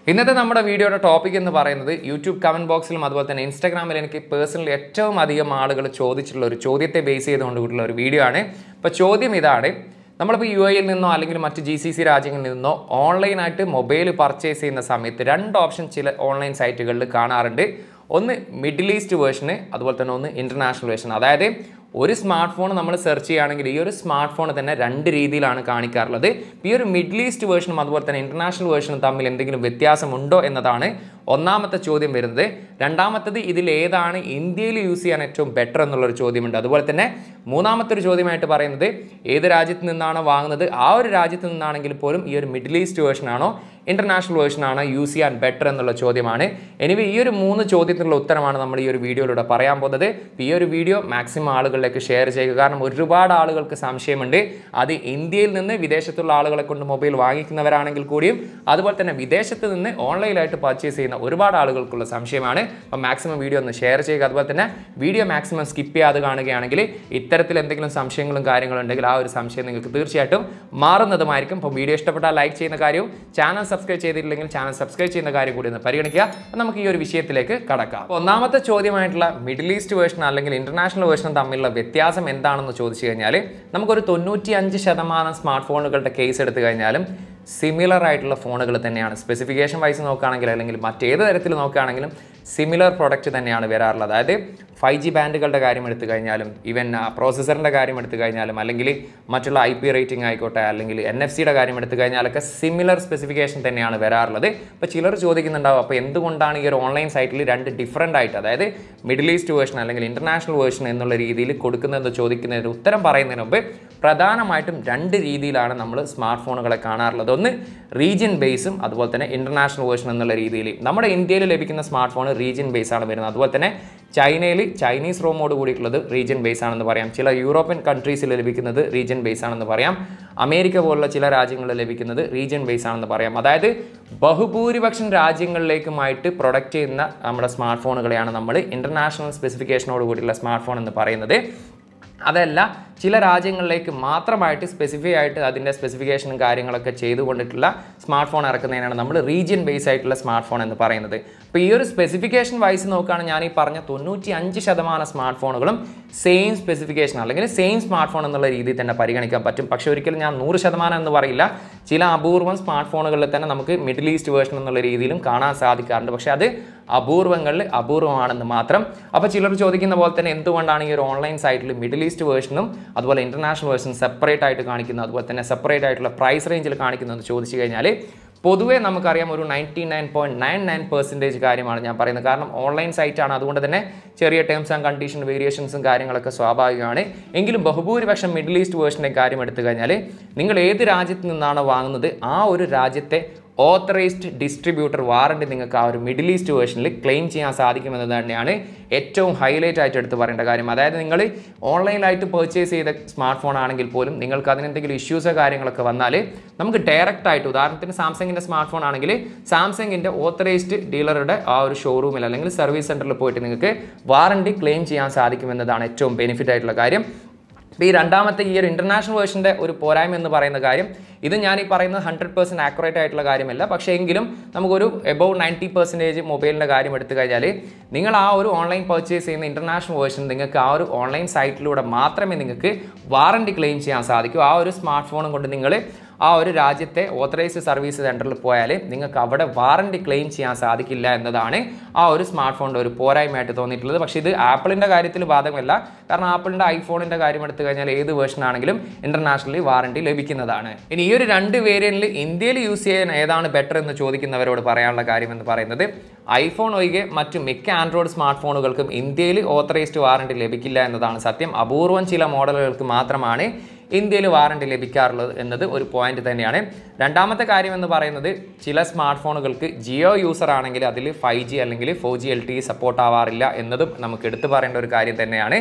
ഇന്നത്തെ നമ്മുടെ വീഡിയോയുടെ ടോപ്പിക് എന്ന് പറയുന്നത് യൂട്യൂബ് കമന്റ് ബോക്സിലും അതുപോലെ തന്നെ ഇൻസ്റ്റാഗ്രാമിൽ എനിക്ക് പേഴ്സണലി ഏറ്റവും അധികം ആളുകൾ ചോദിച്ചിട്ടുള്ള ഒരു ചോദ്യത്തെ ബേസ് ചെയ്തുകൊണ്ട് കൂട്ടുള്ള ഒരു വീഡിയോ ആണ് അപ്പോൾ ചോദ്യം ഇതാണ് നമ്മളിപ്പോൾ യു എയിൽ നിന്നോ അല്ലെങ്കിൽ മറ്റ് ജി സി സി രാജ്യങ്ങളിൽ നിന്നോ ഓൺലൈനായിട്ട് മൊബൈൽ പർച്ചേസ് ചെയ്യുന്ന സമയത്ത് രണ്ട് ഓപ്ഷൻ ചില ഓൺലൈൻ സൈറ്റുകളിൽ കാണാറുണ്ട് ഒന്ന് മിഡിൽ ഈസ്റ്റ് വേർഷന് അതുപോലെ തന്നെ ഒന്ന് ഇൻ്റർനാഷണൽ വേർഷൻ അതായത് ഒരു സ്മാർട്ട് ഫോൺ നമ്മൾ സെർച്ച് ചെയ്യുകയാണെങ്കിൽ ഈ ഒരു സ്മാർട്ട് ഫോൺ തന്നെ രണ്ട് രീതിയിലാണ് കാണിക്കാറുള്ളത് ഈ ഒരു മിഡിൽ ഈസ്റ്റ് വേർഷനും അതുപോലെ തന്നെ ഇൻ്റർനാഷണൽ വേർഷനും തമ്മിൽ എന്തെങ്കിലും വ്യത്യാസമുണ്ടോ എന്നതാണ് ഒന്നാമത്തെ ചോദ്യം വരുന്നത് രണ്ടാമത്തത് ഇതിൽ ഏതാണ് ഇന്ത്യയിൽ യൂസ് ചെയ്യാൻ ഏറ്റവും ബെറ്റർ എന്നുള്ളൊരു ചോദ്യമുണ്ട് അതുപോലെ തന്നെ മൂന്നാമത്തെ ഒരു ചോദ്യമായിട്ട് പറയുന്നത് ഏത് രാജ്യത്ത് നിന്നാണോ വാങ്ങുന്നത് ആ ഒരു രാജ്യത്ത് നിന്നാണെങ്കിൽ പോലും ഈ ഒരു മിഡിൽ ഈസ്റ്റ് വേർഷൻ ആണോ ഇൻ്റർനാഷണൽ വേർഷൻ ആണോ യൂസ് ചെയ്യാൻ ബെറ്റർ എന്നുള്ള ചോദ്യമാണ് എനിവേ ഈ ഒരു മൂന്ന് ചോദ്യത്തിനുള്ള ഉത്തരമാണ് നമ്മൾ ഈ ഒരു വീഡിയോയിലൂടെ പറയാൻ പോകുന്നത് ഈ ഒരു വീഡിയോ മാക്സിമം ആളുകളിലേക്ക് ഷെയർ ചെയ്യുക കാരണം ഒരുപാട് ആളുകൾക്ക് സംശയമുണ്ട് അത് ഇന്ത്യയിൽ നിന്ന് വിദേശത്തുള്ള ആളുകളെ കൊണ്ട് മൊബൈൽ വാങ്ങിക്കുന്നവരാണെങ്കിൽ കൂടിയും അതുപോലെ തന്നെ വിദേശത്ത് നിന്ന് ഓൺലൈനായിട്ട് പർച്ചേസ് ചെയ്യുന്ന ഒരുപാട് ആളുകൾക്കുള്ള സംശയമാണ് അപ്പോൾ മാക്സിമം വീഡിയോ ഒന്ന് ഷെയർ ചെയ്യുക അതുപോലെ തന്നെ വീഡിയോ മാക്സിമം സ്കിപ്പ് ചെയ്യാതെ കാണുകയാണെങ്കിൽ ഇത്തരത്തിൽ എന്തെങ്കിലും സംശയങ്ങളും കാര്യങ്ങളും ഉണ്ടെങ്കിൽ ആ ഒരു സംശയം നിങ്ങൾക്ക് തീർച്ചയായിട്ടും മാറുന്നതുമായിരിക്കും അപ്പോൾ വീഡിയോ ഇഷ്ടപ്പെട്ടാൽ ലൈക്ക് ചെയ്യുന്ന കാര്യവും ചാനൽ സബ്സ്ക്രൈബ് ചെയ്തിട്ടില്ലെങ്കിൽ ചാനൽ സബ്സ്ക്രൈബ് ചെയ്യുന്ന കാര്യം കൂടി ഒന്ന് പരിഗണിക്കുക അപ്പോൾ നമുക്ക് ഈ ഒരു വിഷയത്തിലേക്ക് കടക്കാം അപ്പോൾ ഒന്നാമത്തെ ചോദ്യമായിട്ടുള്ള മിഡിൽ ഈസ്റ്റ് വേർഷൻ അല്ലെങ്കിൽ ഇന്റർനാഷണൽ വേർഷൻ തമ്മിലുള്ള വ്യത്യാസം എന്താണെന്ന് ചോദിച്ചു കഴിഞ്ഞാൽ നമുക്കൊരു തൊണ്ണൂറ്റി അഞ്ച് ശതമാനം സ്മാർട്ട് ഫോണുകളുടെ കേസ് എടുത്തു കഴിഞ്ഞാലും സിമിലർ ആയിട്ടുള്ള ഫോണുകൾ തന്നെയാണ് സ്പെസിഫിക്കേഷൻ വൈസ് നോക്കുകയാണെങ്കിൽ അല്ലെങ്കിൽ മറ്റേത് തരത്തിൽ നോക്കുകയാണെങ്കിലും സിമിലർ പ്രൊഡക്റ്റ് തന്നെയാണ് വരാറുള്ളത് അതായത് ഫൈവ് ജി ബാൻഡുകളുടെ കാര്യം എടുത്തു കഴിഞ്ഞാലും ഈവൻ പ്രോസസ്സറിൻ്റെ കാര്യം എടുത്തു കഴിഞ്ഞാലും അല്ലെങ്കിൽ മറ്റുള്ള ഐ പി റേറ്റിംഗ് ആയിക്കോട്ടെ അല്ലെങ്കിൽ എൻ എഫ് സിയുടെ കാര്യം എടുത്തു കഴിഞ്ഞാലൊക്കെ സിമിലർ സ്പെസിഫിക്കേഷൻ തന്നെയാണ് വരാറുള്ളത് അപ്പോൾ ചിലർ ചോദിക്കുന്നുണ്ടാവും അപ്പോൾ എന്തുകൊണ്ടാണ് ഈ ഒരു ഓൺലൈൻ സൈറ്റിൽ രണ്ട് ഡിഫറൻ്റ് ആയിട്ട് അതായത് മിഡിൽ ഈസ്റ്റ് വേർഷൻ അല്ലെങ്കിൽ ഇൻ്റർനാഷണൽ വേർഷൻ എന്നുള്ള രീതിയിൽ കൊടുക്കുന്നതെന്ന് ചോദിക്കുന്നതിന് ഉത്തരം പറയുന്നതിന് മുമ്പ് പ്രധാനമായിട്ടും രണ്ട് രീതിയിലാണ് നമ്മൾ സ്മാർട്ട് ഫോണുകളെ കാണാറുള്ളത് ഒന്ന് റീജിയൻ ബേസും അതുപോലെ തന്നെ ഇൻ്റർനാഷണൽ വേർഷൻ എന്നുള്ള രീതിയിൽ നമ്മുടെ ഇന്ത്യയിൽ ലഭിക്കുന്ന സ്മാർട്ട് ഫോൺ റീജിയൻ ബേസ് ആണ് വരുന്നത് അതുപോലെ തന്നെ ചൈനയിൽ ചൈനീസ് റോമോട് കൂടിയിട്ടുള്ളത് റീജിയൻ ബേസ് ആണെന്ന് പറയാം ചില യൂറോപ്യൻ കൺട്രീസിൽ ലഭിക്കുന്നത് റീജിയൻ ബേസ് ആണെന്ന് പറയാം അമേരിക്ക പോലുള്ള ചില രാജ്യങ്ങളിൽ ലഭിക്കുന്നത് റീജിയൻ ബേസ് ആണെന്ന് പറയാം അതായത് ബഹുഭൂരിപക്ഷം രാജ്യങ്ങളിലേക്കുമായിട്ട് പ്രൊഡക്റ്റ് ചെയ്യുന്ന നമ്മുടെ സ്മാർട്ട് ഫോണുകളെയാണ് നമ്മൾ ഇൻ്റർനാഷണൽ സ്പെസിഫിക്കേഷനോട് കൂടിയുള്ള സ്മാർട്ട് ഫോൺ എന്ന് പറയുന്നത് അതല്ല ചില രാജ്യങ്ങളിലേക്ക് മാത്രമായിട്ട് സ്പെസിഫൈ ആയിട്ട് അതിൻ്റെ സ്പെസിഫിക്കേഷനും കാര്യങ്ങളൊക്കെ ചെയ്തുകൊണ്ടിട്ടുള്ള സ്മാർട്ട് ഫോൺ ഇറക്കുന്നതിനാണ് നമ്മൾ റീജിയൻ ബേസ് ആയിട്ടുള്ള സ്മാർട്ട് ഫോൺ എന്ന് പറയുന്നത് അപ്പോൾ ഈ ഒരു സ്പെസിഫിക്കേഷൻ വൈസ് നോക്കുകയാണെങ്കിൽ ഞാൻ ഈ പറഞ്ഞ തൊണ്ണൂറ്റി അഞ്ച് ശതമാനം സ്മാർട്ട് ഫോണുകളും സെയിം സ്പെസിഫിക്കേഷൻ അല്ലെങ്കിൽ സെയിം സ്മാർട്ട് ഫോൺ എന്നുള്ള രീതിയിൽ തന്നെ പരിഗണിക്കാൻ പറ്റും പക്ഷേ ഒരിക്കലും ഞാൻ നൂറ് ശതമാനം എന്ന് പറയില്ല ചില അപൂർവം സ്മാർട്ട് ഫോണുകളിൽ തന്നെ നമുക്ക് മിഡിൽ ഈസ്റ്റ് വേർഷൻ എന്നുള്ള രീതിയിലും കാണാൻ സാധിക്കാറുണ്ട് പക്ഷേ അത് അപൂർവങ്ങളിൽ അപൂർവമാണെന്ന് മാത്രം അപ്പോൾ ചിലർ ചോദിക്കുന്ന പോലെ തന്നെ എന്തുകൊണ്ടാണ് ഈ ഒരു ഓൺലൈൻ സൈറ്റിൽ മിഡിൽ ഈസ്റ്റ് വേർഷനും അതുപോലെ ഇൻ്റർനാഷണൽ വേർഷൻ സെപ്പറേറ്റ് ആയിട്ട് കാണിക്കുന്നത് അതുപോലെ തന്നെ സെപ്പറേറ്റ് ആയിട്ടുള്ള പ്രൈസ് റേഞ്ചിൽ കാണിക്കുന്നതെന്ന് ചോദിച്ചു കഴിഞ്ഞാൽ പൊതുവേ നമുക്കറിയാം ഒരു ninety nine point nine nine percentage കാര്യമാണ് ഞാൻ പറയുന്നത് കാരണം ഓൺലൈൻ സൈറ്റാണ് അതുകൊണ്ട് തന്നെ ചെറിയ ടേംസ് ആൻഡ് കണ്ടീഷൻ വേരിയേഷൻസും കാര്യങ്ങളൊക്കെ സ്വാഭാവികമാണ് എങ്കിലും ബഹുഭൂരിപക്ഷം മിഡിൽ ഈസ്റ്റ് വേർഷൻ്റെ കാര്യം എടുത്തു കഴിഞ്ഞാൽ നിങ്ങൾ ഏത് രാജ്യത്ത് നിന്നാണോ വാങ്ങുന്നത് ആ ഒരു രാജ്യത്തെ ഓത്തറൈസ്ഡ് ഡിസ്ട്രിബ്യൂട്ടർ വാറണ്ടി നിങ്ങൾക്ക് ആ ഒരു മിഡിൽ ഈസ്റ്റ് വേർഷനിൽ ക്ലെയിം ചെയ്യാൻ സാധിക്കുമെന്നത് തന്നെയാണ് ഏറ്റവും ഹൈലൈറ്റ് ആയിട്ട് എടുത്ത് പറയേണ്ട കാര്യം അതായത് നിങ്ങൾ ഓൺലൈനായിട്ട് പർച്ചേസ് ചെയ്ത സ്മാർട്ട് ഫോൺ ആണെങ്കിൽ പോലും നിങ്ങൾക്ക് അതിനെന്തെങ്കിലും ഇഷ്യൂസോ കാര്യങ്ങളൊക്കെ വന്നാൽ നമുക്ക് ഡയറക്റ്റ് ആയിട്ട് ഉദാഹരണത്തിന് സാംസങ്ങിൻ്റെ സ്മാർട്ട് ഫോൺ ആണെങ്കിൽ സാംസങ്ങിൻ്റെ ഓത്തറൈസ്ഡ് ഡീലറുടെ ആ ഒരു ഷോറൂമിൽ അല്ലെങ്കിൽ സർവീസ് സെൻറ്ററിൽ പോയിട്ട് നിങ്ങൾക്ക് വാറണ്ടി ക്ലെയിം ചെയ്യാൻ സാധിക്കുമെന്നതാണ് ഏറ്റവും ബെനിഫിറ്റ് ആയിട്ടുള്ള കാര്യം ഇപ്പോൾ ഈ രണ്ടാമത്തെ ഈ ഒരു ഇൻ്റർനാഷണൽ വേർഷൻ്റെ ഒരു പോരായ്മ എന്ന് പറയുന്ന കാര്യം ഇത് ഞാൻ ഈ പറയുന്നത് ഹൺഡ്രഡ് പെർസെൻറ്റ് ആക്യുറേറ്റ് ആയിട്ടുള്ള കാര്യമല്ല പക്ഷേ എങ്കിലും നമുക്കൊരു എബവ് നയൻറ്റി പെർസെൻറ്റേജ് മൊബൈലിൻ്റെ കാര്യം എടുത്തു കഴിഞ്ഞാൽ നിങ്ങൾ ആ ഒരു ഓൺലൈൻ പർച്ചേസ് ചെയ്യുന്ന ഇൻ്റർനാഷണൽ വേർഷൻ നിങ്ങൾക്ക് ആ ഒരു ഓൺലൈൻ സൈറ്റിലൂടെ മാത്രമേ നിങ്ങൾക്ക് വാറണ്ടി ക്ലെയിം ചെയ്യാൻ സാധിക്കൂ ആ ഒരു സ്മാർട്ട് ഫോണും കൊണ്ട് നിങ്ങൾ ആ ഒരു രാജ്യത്തെ ഓത്തറൈസ്ഡ് സർവീസ് സെൻറ്ററിൽ പോയാൽ നിങ്ങൾക്ക് അവിടെ വാറണ്ടി ക്ലെയിം ചെയ്യാൻ സാധിക്കില്ല എന്നതാണ് ആ ഒരു സ്മാർട്ട് ഫോണിൻ്റെ ഒരു പോരായ്മയായിട്ട് തോന്നിയിട്ടുള്ളത് പക്ഷേ ഇത് ആപ്പിളിൻ്റെ കാര്യത്തിൽ ബാധകമല്ല കാരണം ആപ്പിളിൻ്റെ ഐഫോണിൻ്റെ കാര്യം എടുത്തു കഴിഞ്ഞാൽ ഏത് വേർഷൻ ആണെങ്കിലും ഇൻ്റർനാഷണലി വാറണ്ടി ലഭിക്കുന്നതാണ് ഇനി ഈ ഒരു രണ്ട് വേരിയൻറ്റിൽ ഇന്ത്യയിൽ യൂസ് ചെയ്യാൻ ഏതാണ് ബെറ്റർ എന്ന് ചോദിക്കുന്നവരോട് പറയാനുള്ള കാര്യം എന്ന് പറയുന്നത് ഐഫോൺ ഒഴികെ മറ്റു മിക്ക ആൻഡ്രോയിഡ് സ്മാർട്ട് ഫോണുകൾക്കും ഇന്ത്യയിൽ ഓത്തറൈസ്ഡ് വാറണ്ടി ലഭിക്കില്ല എന്നതാണ് സത്യം അപൂർവം ചില മോഡലുകൾക്ക് മാത്രമാണ് ഇന്ത്യയിൽ വാറണ്ടി ലഭിക്കാറുള്ളത് എന്നത് ഒരു പോയിന്റ് തന്നെയാണ് രണ്ടാമത്തെ കാര്യം എന്ന് പറയുന്നത് ചില സ്മാർട്ട് ഫോണുകൾക്ക് ജിയോ യൂസർ ആണെങ്കിൽ അതിൽ ഫൈവ് ജി അല്ലെങ്കിൽ four G L T support ആവാറില്ല എന്നതും നമുക്ക് എടുത്തു പറയേണ്ട ഒരു കാര്യം തന്നെയാണ്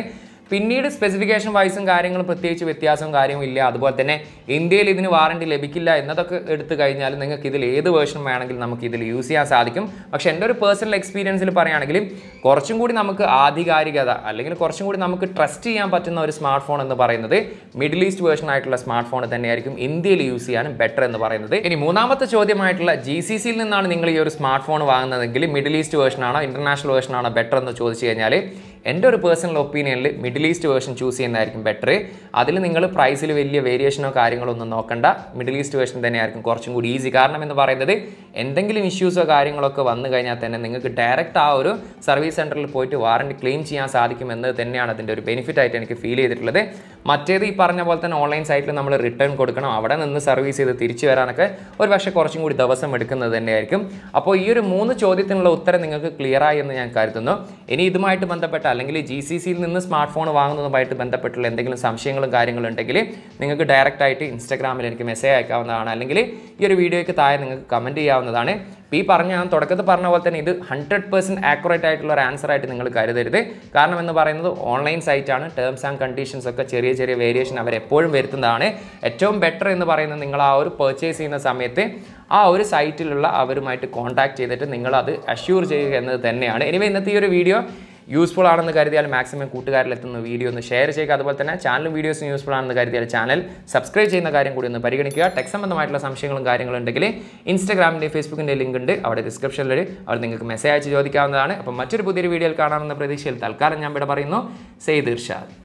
പിന്നീട് സ്പെസിഫിക്കേഷൻ വൈസും കാര്യങ്ങളും പ്രത്യേകിച്ച് വ്യത്യാസവും കാര്യവും ഇല്ല അതുപോലെ തന്നെ ഇന്ത്യയിൽ ഇതിന് വാറണ്ടി ലഭിക്കില്ല എന്നതൊക്കെ എടുത്തു കഴിഞ്ഞാൽ നിങ്ങൾക്ക് ഇതിൽ ഏത് വേർഷൻ വേണമെങ്കിലും നമുക്ക് ഇതിൽ യൂസ് ചെയ്യാൻ സാധിക്കും പക്ഷേ എൻ്റെ ഒരു പേഴ്സണൽ എക്സ്പീരിയൻസിൽ പറയുകയാണെങ്കിൽ കുറച്ചും കൂടി നമുക്ക് ആധികാരികത അല്ലെങ്കിൽ കുറച്ചും കൂടി നമുക്ക് ട്രസ്റ്റ് ചെയ്യാൻ പറ്റുന്ന ഒരു സ്മാർട്ട് ഫോൺ എന്ന് പറയുന്നത് മിഡിൽ ഈസ്റ്റ് വേർഷൻ ആയിട്ടുള്ള സ്മാർട്ട് ഫോൺ തന്നെയായിരിക്കും ഇന്ത്യയിൽ യൂസ് ചെയ്യാനും ബെറ്റർ എന്ന് പറയുന്നത് ഇനി മൂന്നാമത്തെ ചോദ്യമായിട്ടുള്ള ജി സി സിയിൽ നിന്നാണ് നിങ്ങൾ ഈ ഒരു സ്മാർട്ട് ഫോൺ വാങ്ങുന്നതെങ്കിൽ മിഡിൽ ഈസ്റ്റ് വേർഷൻ ആണോ ഇന്റർനാഷണൽ വേർഷൻ ആണോ ബെറ്റർ എന്ന് ചോദിച്ചു കഴിഞ്ഞാൽ എൻ്റെ ഒരു പേഴ്സണൽ ഒപ്പീനിയനിൽ മിഡിൽ ഈസ്റ്റ് വേർഷൻ ചൂസ് ചെയ്യുന്നതായിരിക്കും ബെറ്റർ അതിൽ നിങ്ങൾ പ്രൈസിൽ വലിയ വേരിയേഷനോ കാര്യങ്ങളോ ഒന്നും നോക്കണ്ട മിഡിൽ ഈസ്റ്റ് വേർഷൻ തന്നെയായിരിക്കും കുറച്ചും കൂടി ഈസി കാരണം എന്ന് പറയുന്നത് എന്തെങ്കിലും ഇഷ്യൂസോ കാര്യങ്ങളൊക്കെ വന്നു കഴിഞ്ഞാൽ തന്നെ നിങ്ങൾക്ക് ഡയറക്റ്റ് ആ ഒരു സർവീസ് സെൻറ്ററിൽ പോയിട്ട് വാറണ്ടി ക്ലെയിം ചെയ്യാൻ സാധിക്കും എന്നത് തന്നെയാണ് അതിൻ്റെ ഒരു ബെനിഫിറ്റ് ആയിട്ട് എനിക്ക് ഫീൽ ചെയ്തിട്ടുള്ളത് മറ്റേത് ഈ പറഞ്ഞ പോലെ തന്നെ ഓൺലൈൻ സൈറ്റിൽ നമ്മൾ റിട്ടേൺ കൊടുക്കണം അവിടെ നിന്ന് സർവീസ് ചെയ്ത് തിരിച്ചു വരാനൊക്കെ ഒരു പക്ഷേ കുറച്ചും കൂടി ദിവസം എടുക്കുന്നത് തന്നെയായിരിക്കും അപ്പോൾ ഈ ഒരു മൂന്ന് ചോദ്യത്തിനുള്ള ഉത്തരം നിങ്ങൾക്ക് ക്ലിയർ ആയി എന്ന് ഞാൻ കരുതുന്നു ഇനി ഇതുമായിട്ട് ബന്ധപ്പെട്ട അല്ലെങ്കിൽ ജി സി സിയിൽ നിന്ന് സ്മാർട്ട് ഫോൺ വാങ്ങുന്നതുമായിട്ട് ബന്ധപ്പെട്ടുള്ള എന്തെങ്കിലും സംശയങ്ങളും കാര്യങ്ങളും ഉണ്ടെങ്കിൽ നിങ്ങൾക്ക് ഡയറക്റ്റ് ആയിട്ട് ഇൻസ്റ്റാഗ്രാമിൽ എനിക്ക് മെസ്സേജ് അയക്കാവുന്നതാണ് അല്ലെങ്കിൽ ഈ ഒരു വീഡിയോയ്ക്ക് താഴെ നിങ്ങൾക്ക് കമൻറ്റ് ചെയ്യാവുന്നതാണ് ഇപ്പോൾ ഈ പറഞ്ഞ ഞാൻ തുടക്കത്തിൽ പറഞ്ഞ പോലെ തന്നെ ഇത് ഹൺഡ്രഡ് പെർസെൻറ്റ് ആക്യുറേറ്റ് ആയിട്ടുള്ള ഒരു ആൻസർ ആയിട്ട് നിങ്ങൾ കരുതരുത് കാരണം എന്ന് പറയുന്നത് ഓൺലൈൻ സൈറ്റാണ് ടേംസ് ആൻഡ് കണ്ടീഷൻസ് ഒക്കെ ചെറിയ ചെറിയ വേരിയേഷൻ അവർ എപ്പോഴും വരുത്തുന്നതാണ് ഏറ്റവും ബെറ്റർ എന്ന് പറയുന്നത് നിങ്ങൾ ആ ഒരു പർച്ചേസ് ചെയ്യുന്ന സമയത്ത് ആ ഒരു സൈറ്റിലുള്ള അവരുമായിട്ട് കോൺടാക്ട് ചെയ്തിട്ട് നിങ്ങൾ അത് അഷ്യൂർ ചെയ്യുക എന്നത് തന്നെയാണ് എനിവേ ഇന്നത്തെ ഈ ഒരു വീഡിയോ യൂസ്ഫുൾ ആണെന്ന് കരുതിയാൽ മാക്സിമം കൂട്ടുകാരിലെത്തുന്ന വീഡിയോ ഒന്ന് ഷെയർ ചെയ്യുക അതുപോലെ തന്നെ ചാനലും വീഡിയോസും യൂസ്ഫുൾ ആണെന്ന് കരുതിയാൽ ചാനൽ സബ്സ്ക്രൈബ് ചെയ്യുന്ന കാര്യം കൂടി ഒന്ന് പരിഗണിക്കുക ടെക് സംബന്ധമായിട്ടുള്ള സംശയങ്ങളും കാര്യങ്ങളും ഉണ്ടെങ്കിൽ ഇൻസ്റ്റാഗ്രാമിൻ്റെ ഫേസ്ബുക്കിൻ്റെ ലിങ്ക് ഉണ്ട് അവിടെ ഡിസ്ക്രിപ്ഷനിൽ അവിടെ നിങ്ങൾക്ക് മെസ്സേജ് അയച്ച് ചോദിക്കാവുന്നതാണ് അപ്പം മറ്റൊരു പുതിയൊരു വീഡിയോയിൽ കാണാമെന്ന പ്രതീക്ഷയിൽ തൽക്കാലം ഞാൻ ഇവിടെ പറയുന്നു സെയ്ദ് ഇർഷാദ്